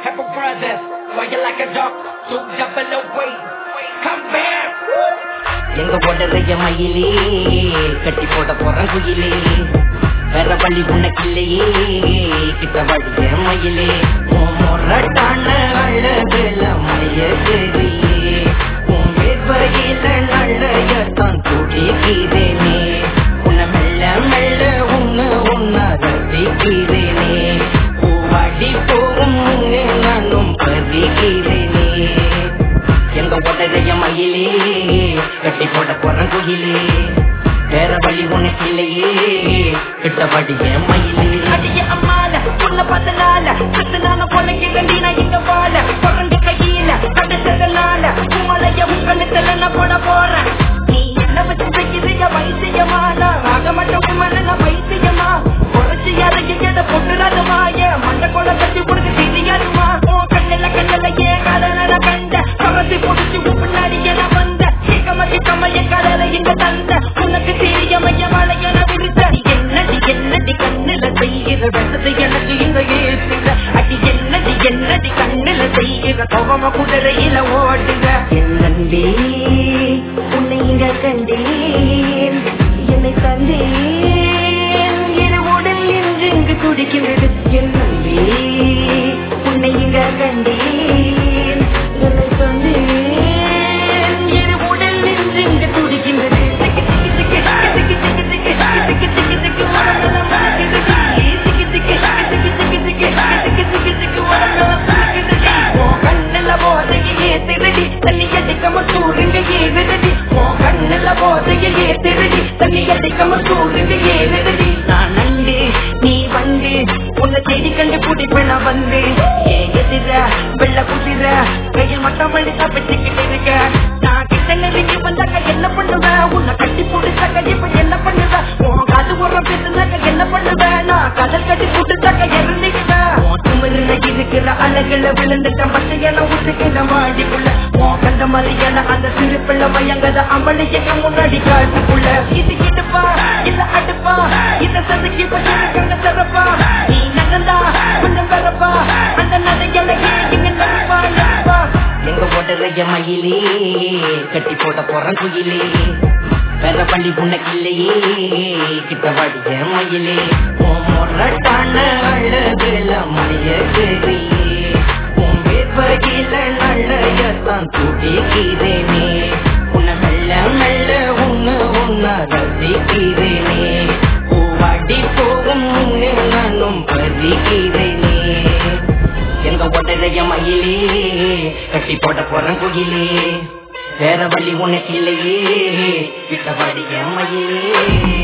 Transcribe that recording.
Pepper brothers, why you like a dog? Two double away. Come back. எங்க போடுறைய மயிலே கட்டி போட போறேன் குயிலே வேற வழி உனக்கு இல்லையே கிட்ட வழிய மயிலே உன் முரட்டான அழகுல மயக்குறியே உன் வேர்வையில நல்லையத்தான் துடிக்கிறேனே உன்னை மெல்ல மெல்ல உன்னை உன்னை ரசிக்கிறேனே பூவாடி போகும் முன்னே நானும் பறிக்கிறேனே எங்க உடலைய மயிலே கட்டி போட போறேன் குயிலே வேற வழி உனக்கு இல்லையே கிட்டபடி என் மயிலே அடிய அம்மால உன்னை பார்த்தனால சத்து நான பொண்ணுக்கு வேண்டி நான் இங்க வாழ பிறந்த கையில கடைச்சதுனால உமலைய உங்கள்கிட்ட நான் போட போறேன் நீ என்ன வச்சு வைக்கிறீங்க வைத்தியமான ஆக மட்டும் உமன நான் வைத்தியமா குறைச்சி அறைய பொண்ணுறாதுமா ஏன் மண்ட கொள்ள கட்டி கொடுக்க தெரியாதுமா ஓ கண்ணில கண்ணில ஏன் கடல கண்ட கவசி புடிச்சு பின்னாடி என வந்த சீக்கம சீக்கம என் கடலை இங்க தந்த உனக்கு தெரியமைய மலைய நான் விரித்த என்னடி என்னடி கண்ணில செய்கிற வெசது எனக்கு இந்த ஏசுங்க அடி என்னடி என்னடி கண்ணில செய்கிற கோபம குதிரையில ஓடுங்க என் நண்பே உன்னை இங்க கண்டேன் என்னை தந்தேன் என் உடல் என்று இங்கு துடிக்கிறது என் நண்பே உன்னை இங்க கண்டேன் என்னை தந்தேன் என் உடல் என்று இங்கு துடிக்கின்றது திக்கு திக்கு திக்கு திக்கு திக்கு திக்கு திக்கு திக்கு திக்கு உடம்புல மணக்குது திக்கு திக்கு திக்கு திக்கு திக்கு திக்கு திக்கு திக்கு உடம்புல மணக்குது உன் கண்ணுல போதையை ஏத்துறடி தண்ணி அடிக்காம சூடுங்க ஏறுறடி உன் கண்ணுல போதையை ஏத்துறடி தண்ணி அடிக்காம சூடுங்க ஏறுறடி நான் நண்டு நீ வந்து உன்னை தேடி கண்டு பிடிப்பேன் நான் வந்து ஏன் எதிர வெள்ள குதிர கையில் மட்டும் வழி தப்பிச்சுக்கிட்டு இருக்க நான் கிட்ட நெருங்கி வந்தாக்க என்ன பண்ணுவேன் உன்னை கட்டி பிடிச்சாக்க இப்ப என்ன பண்ணுவேன் உன் காது உரம் பேசுனாக்க என்ன பண்ணுவேன் நான் கடல் கட்டி பிடிச்சாக்க இறந்துக்குவேன் உன் திமிருல இருக்கிற அழகுல விழுந்துட்ட பச்சையெல்லாம் ஊத்துக்கிற மாடிக்குள்ள உன் கண்ட மாதிரியான அந்த சிறு பிள்ளை மயங்கத அமளிக்க முன்னாடி காட்டுக்குள்ள இது இடுப்பா இல்ல அடுப்பா இந்த சதுக்கி பற்றி கண்ண திறப்பா நீ நகர்ந்தா கொஞ்சம் பிறப்பா அந்த நடைகளை இங்க நடப்பா நடப்பா எங்க போடுறைய மயிலே கட்டி போட போறேன் குயிலே வேற வழி உனக்கு இல்லையே கிட்ட வழிய மயிலே உன் முரட்டான அழகுல மயக்குறியே உன் வேர்வையில நல்லையத்தான் துடிக்கிறேனே உன்னை மெல்ல மெல்ல உன்னை உன்னை ரசிக்கிறேனே பூவாடி போகும் முன்னே நானும் பறிக்கிறேனே எங்க உடலைய மயிலே கட்டி போட போறேன் குயிலே வேற வழி உனக்கு இல்லையே கிட்ட வழிய மயிலே